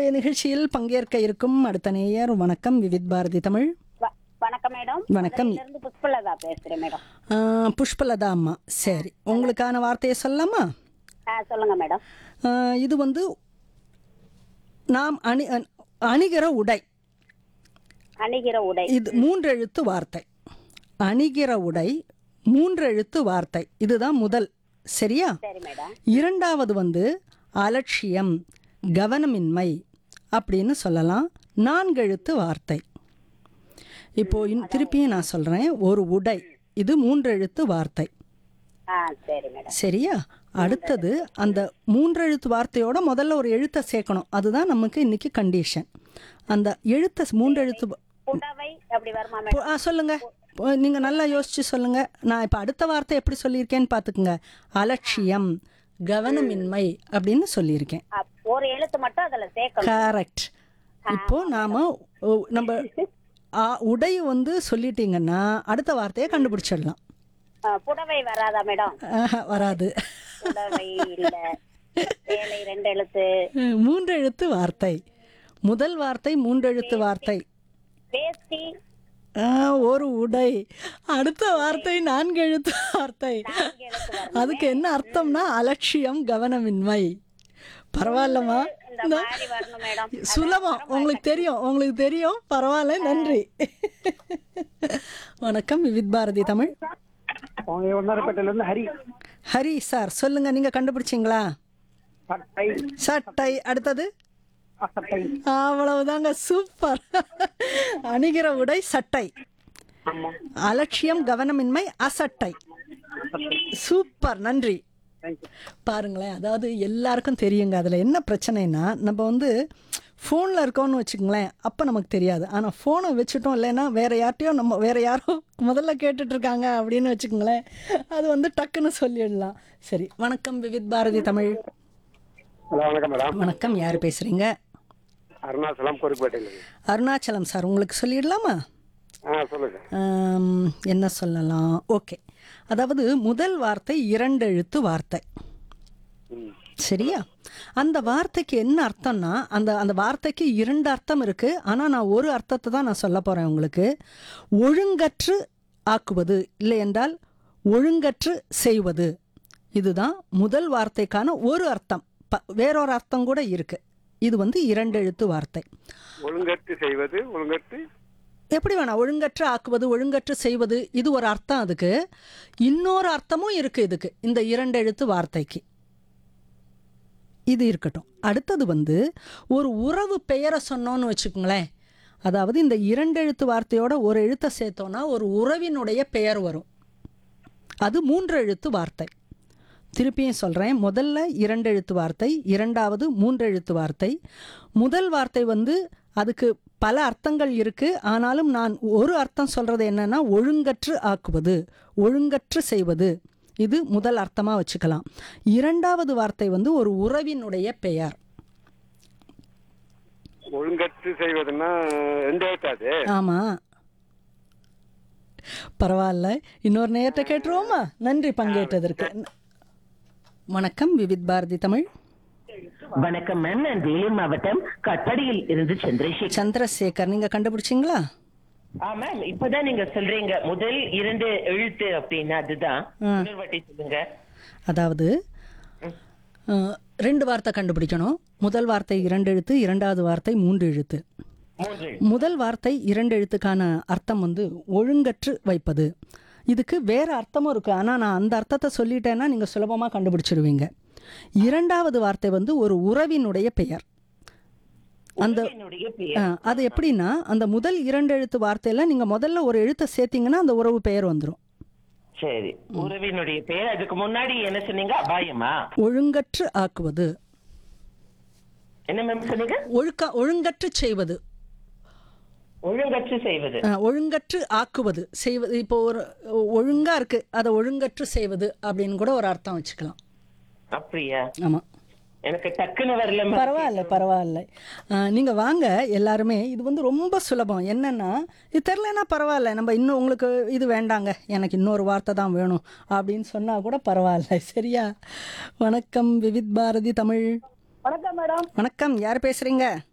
நம்முடைய நிகழ்ச்சியில் பங்கேற்க இருக்கும் அடுத்த நேயர் வணக்கம் விவித் பாரதி தமிழ் வ- வணக்கம் மேடம் வணக்கம். மதுரையில இருந்து புஷ்பலதா பேசுறேன் மேடம் ஆ, புஷ்பலதா அம்மா சரி உங்களுக்கான வார்த்தையை சொல்லலாமா ஆ சொல்லுங்க மேடம் ஆ, இது வந்து நாம் அணி அண்- அணிகிற உடை அணிகிற உடை இது மூன்றெழுத்து வார்த்தை அணிகிற உடை மூன்றெழுத்து வார்த்தை இதுதான் முதல் சரியா சரி மேடம் இரண்டாவது வந்து அலட்சியம் கவனமின்மை அப்படின்னு சொல்லலாம் நான்கெழுத்து வார்த்தை இப்போ இன் திருப்பியும் நான் சொல்கிறேன் ஒரு உடை இது மூன்றெழுத்து வார்த்தை ஆ சரி மேடம் சரியா அடுத்தது அந்த மூன்றெழுத்து வார்த்தையோட முதல்ல ஒரு எழுத்தை சேர்க்கணும் அதுதான் நமக்கு இன்னைக்கு கண்டிஷன் அந்த எழுத்தை மூன்றெழுத்து வ- புடவை அப்படி வருமா மேடம் பு- ஆ சொல்லுங்க பு- நீங்க நல்லா யோசிச்சு சொல்லுங்க நான் இப்ப அடுத்த வார்த்தை எப்படி சொல்லியிருக்கேன்னு பாத்துக்குங்க அலட்சியம் கவனமின்மை அப்படின்னு சொல்லியிருக்கேன் ஆ, ஒரு எழுத்து மட்டும் அதுல சேர்க்கணும் கரெக்ட் இப்போ நாம ஓ, நம்ம ஆ, உடை வந்து சொல்லிட்டீங்கன்னா அடுத்த வார்த்தையை கண்டுபிடிச்சிடலாம் ஆ, புடவை வராதா மேடம் ஆஹா, வராது புடவை இல்ல வேலை ரெண்டு எழுத்து மூன்று எழுத்து வார்த்தை முதல் வார்த்தை மூன்றெழுத்து வார்த்தை வேஷ்டி ஆ, ஒரு உடை அடுத்த வார்த்தை நான்கு எழுத்து வார்த்தை நான்கு எழுத்து வரும் அதுக்கு என்ன அர்த்தம்னா அலட்சியம் கவனமின்மை பரவாயில்லம்மா இந்த மாதிரி வரணும் மேடம் சுலபம் உங்களுக்கு தெரியும் உங்களுக்கு தெரியும் பரவாயில்ல நன்றி வணக்கம் விவித் பாரதி தமிழ் அவங்க ஒன்னரப்பேட்டையில இருந்து ஹரி ஹரி சார் சொல்லுங்க நீங்க கண்டுபிடிச்சிங்களா சட்டை சட்டை அடுத்தது சட்டை அவ்வளவுதாங்க சூப்பர் அணிகிற உடை சட்டை ஆமா அலட்சியம் கவனமின்மை அசட்டை சூப்பர் நன்றி தேங்க்யூ பாருங்களேன் அதாவது எல்லாருக்கும் தெரியுங்க அதில் என்ன பிரச்சனைனா நம்ம வந்து ஃபோனில் இருக்கோம்னு வச்சுக்கோங்களேன் அப்போ நமக்கு தெரியாது ஆனால் ஃபோனை வச்சுட்டோம் இல்லைன்னா வேறு யார்ட்டையோ நம்ம வேறு யாரோ முதல்ல கேட்டுட்டு இருக்காங்க அப்படின்னு வச்சுக்கோங்களேன் அது வந்து டக்குன்னு சொல்லிடலாம் சரி வணக்கம் விவித் பாரதி தமிழ் ஹலோ வணக்கம் மேடம் வணக்கம் யார் பேசுகிறீங்க அருணாச்சலம் கோரிப்பேட்டையில அருணாச்சலம் சார் உங்களுக்கு சொல்லிடலாமா ஆ சொல்லுங்க ஆம், என்ன சொல்லலாம் ஓகே அதாவது முதல் வார்த்தை இரண்டு எழுத்து வார்த்தை ம் சரியா அந்த வார்த்தைக்கு என்ன அர்த்தம்னா அந்த அந்த வார்த்தைக்கு இரண்டு அர்த்தம் இருக்கு ஆனா நான் ஒரு அர்த்தத்தை தான் நான் சொல்ல போறேன் உங்களுக்கு ஒழுங்கற்று ஆக்குவது இல்லை என்றால் ஒழுங்கற்று செய்வது இதுதான் முதல் வார்த்தைக்கான ஒரு அர்த்தம் ப- வேறொரு அர்த்தம் கூட இருக்கு இது வந்து இரண்டு எழுத்து வார்த்தை ஒழுங்கற்று செய்வது ஒழுங்கற்று எப்படி வேணா ஒழுங்கற்று ஆக்குவது ஒழுங்கற்று செய்வது இது ஒரு அர்த்தம் அதுக்கு இன்னொரு அர்த்தமும் இருக்கு இதுக்கு இந்த இரண்டு எழுத்து வார்த்தைக்கு இது இருக்கட்டும் அடுத்தது வந்து ஒரு உறவு பெயரை சொன்னோன்னு வச்சுக்கோங்களேன் அதாவது இந்த இரண்டு எழுத்து வார்த்தையோட ஒரு எழுத்தை சேர்த்தோன்னா ஒரு உறவினுடைய பெயர் வரும் அது மூன்று எழுத்து வார்த்தை திருப்பியும் சொல்கிறேன் முதல்ல இரண்டு எழுத்து வார்த்தை இரண்டாவது மூன்று எழுத்து வார்த்தை முதல் வார்த்தை வந்து அதுக்கு பல அர்த்தங்கள் இருக்கு ஆனாலும் நான் ஒரு அர்த்தம் சொல்றது என்னன்னா ஒழுங்கற்று ஆக்குவது ஒழுங்கற்று செய்வது இது முதல் அர்த்தமா வச்சுக்கலாம் இரண்டாவது வார்த்தை வந்து ஒரு உறவினுடைய பெயர் ஒழுங்கற்று செய்வதுன்னா ரெண்டு எழுத்தாது ஆமா பரவாயில்ல இன்னொரு நேரத்தை கேட்டுருவோமா நன்றி பங்கேற்றதற்கு வணக்கம் விவித் பாரதி தமிழ் வணக்கம் மேம் நான் வேலூர் மாவட்டம் கட்டடியில் இருந்து சந்திரசேகர் சந்திரசேகர் நீங்க கண்டுபிடிச்சிங்களா ஆ மேம் இப்பதான் நீங்க சொல்றீங்க முதல் இரண்டு எழுத்து அப்படின்னா அதுதான் இன்னொரு வாட்டி சொல்லுங்க அதாவது அஹ், ரெண்டு வார்த்தை கண்டுபிடிக்கணும் முதல் வார்த்தை இரண்டு எழுத்து இரண்டாவது வார்த்தை மூன்று எழுத்து மூன்று முதல் வார்த்தை இரண்டு எழுத்துக்கான அர்த்தம் வந்து ஒழுங்கற்று வைப்பது இதுக்கு வேற அர்த்தமும் இருக்கு ஆனா நான் அந்த அர்த்தத்தை சொல்லிட்டேன்னா நீங்க சுலபமா கண்டுபிடிச்சிருவீங்க இரண்டாவது வார்த்தை வந்து ஒரு உறவினுடைய பெயர் அந்த என்னுடைய பெயர் அஹ், அது எப்படின்னா அந்த முதல் இரண்டு எழுத்து வார்த்தையில நீங்க முதல்ல ஒரு எழுத்தை சேர்த்தீங்கன்னா அந்த உறவு பெயர் வந்துடும் சரி உறவினுடைய பெயர் அதுக்கு முன்னாடி என்ன சொன்னீங்க அபாயமா ஒழுங்கற்று ஆக்குவது என்ன மேம் சொன்னீங்க ஒழுக்க ஒழுங்கற்று செய்வது ஒழுங்கற்று செய்வது அஹ், ஒழுங்கற்று ஆக்குவது செய்வது இப்போ ஒரு ஒழுங்கா இருக்கு அதை ஒழுங்கற்று செய்வது அப்படின்னு கூட ஒரு அர்த்தம் வச்சுக்கலாம் அப்படியா ஆமா எனக்கு டக்குன்னு வரல ma'am. பரவாயில்ல பரவாயில்ல அஹ், நீங்க வாங்க எல்லாருமே இது வந்து ரொம்ப சுலபம் என்னன்னா இது தெரிலனா பரவாயில்ல நம்ம இன்னும் உங்களுக்கு இது வேண்டாங்க எனக்கு இன்னொரு வார்த்தை தான் வேணும் அப்படின்னு சொன்னா கூட பரவாயில்ல சரியா வணக்கம் விவித் பாரதி தமிழ் வணக்கம் மேடம் வணக்கம் யார் பேசுறீங்க